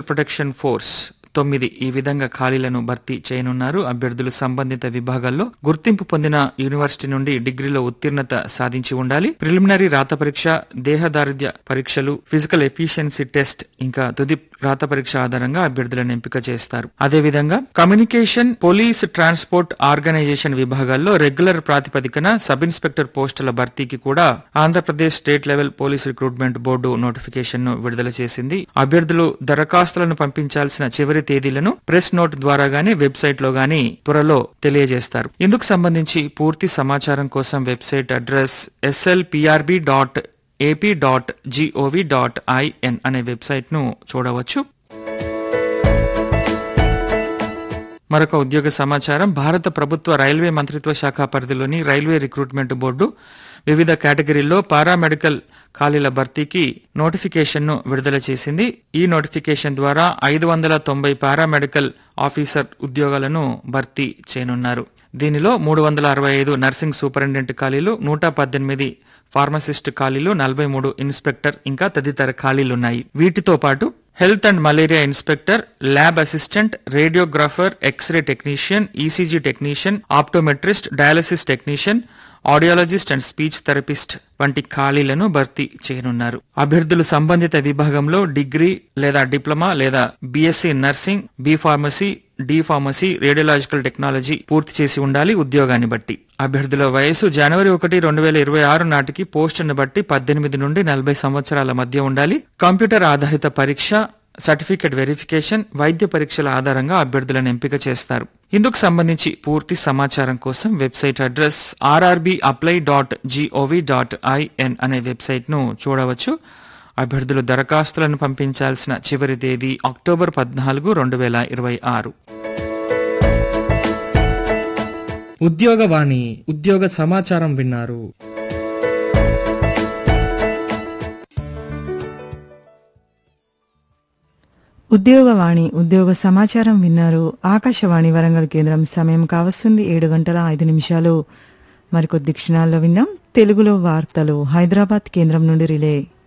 protection force తొమ్మిది ఈ విధంగా ఖాళీలను భర్తీ చేయనున్నారు అభ్యర్థులు సంబంధిత విభాగాల్లో గుర్తింపు పొందిన యూనివర్సిటీ నుండి డిగ్రీలో ఉత్తీర్ణత సాధించి ఉండాలి ప్రిలిమినరీ రాత పరీక్ష దేహదారుఢ్య పరీక్షలు ఫిజికల్ ఎఫిషియన్సీ టెస్ట్ ఇంకా తుది రాత పరీక్ష ఆధారంగా అభ్యర్థులను ఎంపిక చేస్తారు అదేవిధంగా కమ్యూనికేషన్ పోలీస్ ట్రాన్స్పోర్ట్ ఆర్గనైజేషన్ విభాగాల్లో రెగ్యులర్ ప్రాతిపదికన సబ్ ఇన్స్పెక్టర్ పోస్టుల భర్తీకి కూడా Andhra Pradesh state level police recruitment board notification ను విడుదల చేసింది అభ్యర్థులు దరఖాస్తులను పంపించాల్సిన చివరి తేదీలను ప్రెస్ నోట్ ద్వారా గానీ వెబ్సైట్ లో గానీ త్వరలో తెలియజేస్తారు ఇందుకు సంబంధించి పూర్తి సమాచారం కోసం website address SLPRB dot AP dot GOV dot IN అనే వెబ్సైట్ ను చూడవచ్చు మరొక ఉద్యోగ సమాచారం భారత ప్రభుత్వ రైల్వే మంత్రిత్వ శాఖ పరిధిలోని రైల్వే రిక్రూట్మెంట్ బోర్డు వివిధ కేటగిరీల్లో పారామెడికల్ ఖాళీల భర్తీకి నోటిఫికేషన్ ను విడుదల చేసింది ఈ నోటిఫికేషన్ ద్వారా ఐదు వందల తొంభై పారామెడికల్ ఆఫీసర్ ఉద్యోగాలను భర్తీ చేయనున్నారు దీనిలో మూడు వందల అరవై ఐదు నర్సింగ్ సూపరింటెండెంట్ ఖాళీలు నూట పద్దెనిమిది ఫార్మసిస్ట్ ఖాళీలు నలభై మూడు ఇన్స్పెక్టర్ ఇంకా తదితర ఖాళీలున్నాయి వీటితో పాటు health and malaria inspector lab assistant radiographer x ray technician ECG technician optometrist dialysis technician audiologist and speech therapist వంటి ఖాళీలను భర్తీ చేయనున్నారు అభ్యర్థులు సంబంధిత విభాగంలో డిగ్రీ లేదా డిప్లొమా లేదా BSc nursing B pharmacy D pharmacy radiological technology పూర్తి చేసి ఉండాలి ఉద్యోగాన్ని బట్టి అభ్యర్థుల వయసు జనవరి ఒకటి రెండు వేల ఇరవై ఆరు నాటికి పోస్టును బట్టి పద్దెనిమిది నుండి నలభై సంవత్సరాల మధ్య ఉండాలి కంప్యూటర్ ఆధారిత పరీక్ష సర్టిఫికెట్ వెరిఫికేషన్ వైద్య పరీక్షల ఆధారంగా అభ్యర్థులను ఎంపిక చేస్తారు ఇందుకు సంబంధించి పూర్తి సమాచారం కోసం website address RRB apply dot GOV dot IN అనే వెబ్సైట్ ను చూడవచ్చు అభ్యర్థులు దరఖాస్తులను పంపించాల్సిన చివరి తేదీ అక్టోబర్ పద్నాలుగు రెండు వేల ఇరవై ఆరు ఉద్యోగవాణి ఉద్యోగ సమాచారం విన్నారు ఉద్యోగవాణి ఉద్యోగ సమాచారం విన్నారు ఆకాశవాణి వరంగల్ కేంద్రం సమయం కావస్తుంది ఏడు గంటల ఐదు నిమిషాలు మరికొద్ది క్షణాల్లో విందాం తెలుగులో వార్తలు హైదరాబాద్ కేంద్రం నుండి రిలే